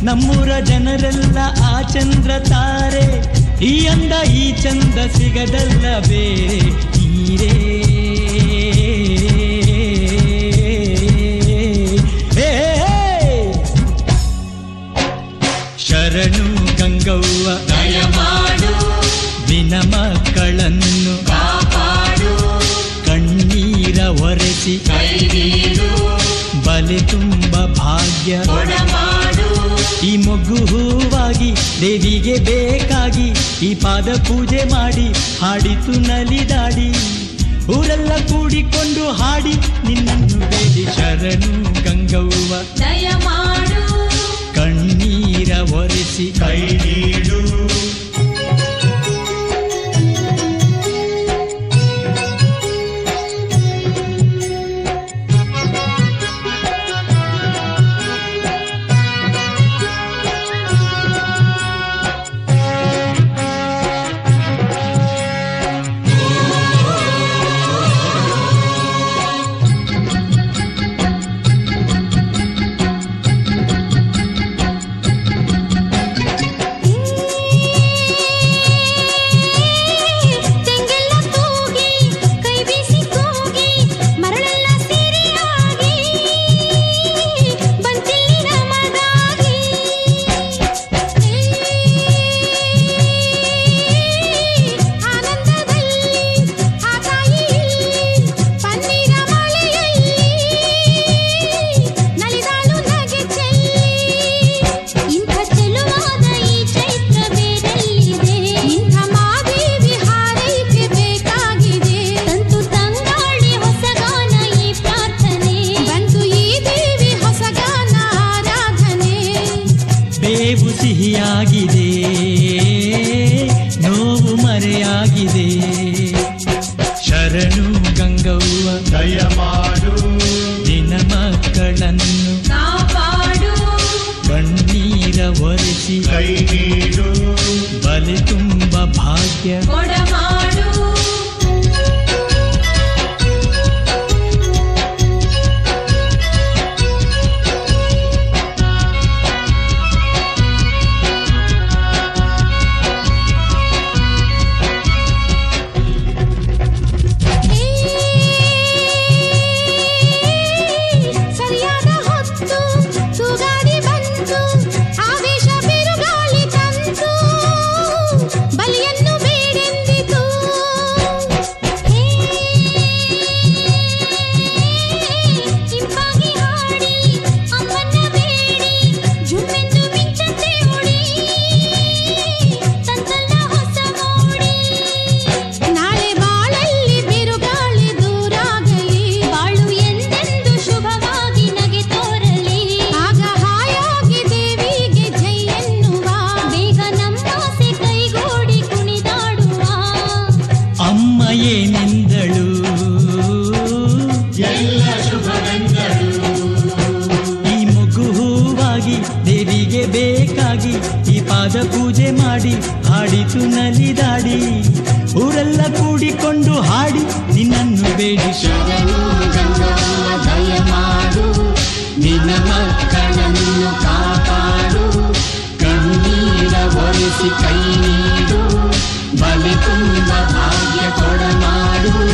ನಮ್ಮೂರ ಜನರೆಲ್ಲ ಆ ಚಂದ್ರ ತಾರೆ ಈ ಅಂದ ಈ ಚಂದ ಸಿಗದಲ್ಲ ಬೇರೆ ನೀರೇ ಹೇ, ಹೇ. ಶರಣು ಗಂಗವ್ವ ದಯಮಾಡು ದಿನ ಮಕ್ಕಳನ್ನು ಕಾಪಾಡು ಕಣ್ಣೀರ ಒರೆಸಿ ಕೈ ನೀಡು ಬಲೆ ತುಂಬ ಭಾಗ್ಯ ಕೊಡಮಾಡು ಈ ಮೊಗ್ಗು ಹೂವಾಗಿ ದೇವಿಗೆ ಬೇಕಾಗಿ ಈ ಪಾದ ಪೂಜೆ ಮಾಡಿ ಹಾಡಿತು ನಲಿದಾಡಿ ಊರೆಲ್ಲ ಕೂಡಿಕೊಂಡು ಹಾಡಿ ನಿನ್ನನ್ನು ಬೇಡಿ ಶರಣು ಗಂಗವ್ವ ದಯಮಾಡು ಕಣ್ಣೀರ ಒರೆಸಿ ಕೈ ನೀಡು ತೆಂಗೆಲ್ಲ ತೂಗಿ ಕೈ ಬೀಸಿ ಕೂಗಿ ಮರಳೆಲ್ಲ ಸಿರಿಯಾಗಿ ಬಂತಿಲ್ಲಿ ನಮಗಾಗಿ ಆನಂದದಲ್ಲಿ ಆ ತಾಯಿ ಪನ್ನೀರ ಮಳೆಯಲ್ಲಿ ನಲಿದಾಳು ನಗೆ ಚೆಲ್ಲಿ ಇಂಥ ಚೆಲುವಾದ ಈ ಚೈತ್ರ ಬೇರೆಲ್ಲಿದೆ ಇಂಥ ಮಾದೇವಿ ಹಾರೈಕೆ ಬೇಕಾಗಿದೆ ತಂತು ತಂಗಾಳಿ ಹೊಸಗಾನ ಈ ಪ್ರಾರ್ಥನೆ ಬಂತು ಈ ದೇವಿ ಹೊಸಗಾನ ಆರಾಧನೆ ಬೇವು ಸಿಹಿಯಾಗಿದೆ ನೋವು ಮರೆಯಾಗಿದೆ ಶರಣು ಗಂಗವ್ವ ದಯಮಾಡು ದಿನ ಮಕ್ಕಳನ್ನು ಕಾಪಾಡು ಕಣ್ಣೀರ ಒರೆಸಿ ಕೈ ನೀಡು ಬಲೆ ತುಂಬ ಭಾಗ್ಯ ಕೊಡಮಾಡು ಸರಿಯಾದ ಹೊತ್ತು ಸುಗಾಡಿ ಬಂತು ಆವೇಶ ಬಿರುಗಾಳಿ ತಂತು ಬಲಿಯನ್ನು ಬೇಡೆಂದಿತು ಇಂಪಾಗಿ ಹಾಡಿ ಅಮ್ಮನ್ನ ಬೇಡಿ ಜುಮ್ಮೆಂದು ಮಿಂಚಂತೆ ಉಡಿ ತಂತಲ್ಲ ಹೊಸ ಮೋಡಿ ನಾಳೆ ಬಾಳಲ್ಲಿ ಬಿರುಗಾಳಿ ದೂರಾಗಲಿ ಬಾಳು ಎಂದೆಂದು ಶುಭವಾಗಿ ನಗೆ ತೋರಲಿ ಆಗ ಹಾಯಾಗಿ ದೇವಿಗೆ ಜೈ ಎನ್ನುವ ಬೇಗ ನಮ್ಮಾಸೆ ಕೈಗೂಡಿ ಕುಣಿದಾಡುವ ಅಮ್ಮ ಏನೆಂದಳು ಎಲ್ಲ ಶುಭವೆಂದರು ಈ ಮಗು ಹೂವಾಗಿ ದೇವಿಗೆ ಬೇಕಾಗಿ ಈ ಪಾದ ಪೂಜೆ ಮಾಡಿ ಹಾಡಿತು ನಲಿದಾಡಿ ಊರೆಲ್ಲ ಕೂಡಿಕೊಂಡು ಹಾಡಿ ನಿನ್ನನ್ನು ಬೇಡಿ ಶರಣು ಗಂಗವ್ವ ದಯಮಾಡು ನಿನ್ನ ಮಕ್ಕಳನ್ನು ಕಾಪಾಡು ಕಣ್ಣೀರ ಒರೆಸಿ ಕೈ ನೀಡು ಬಲಿ ತುಂಬ ಭಾಗ್ಯ ಕೊಡಮಾಡು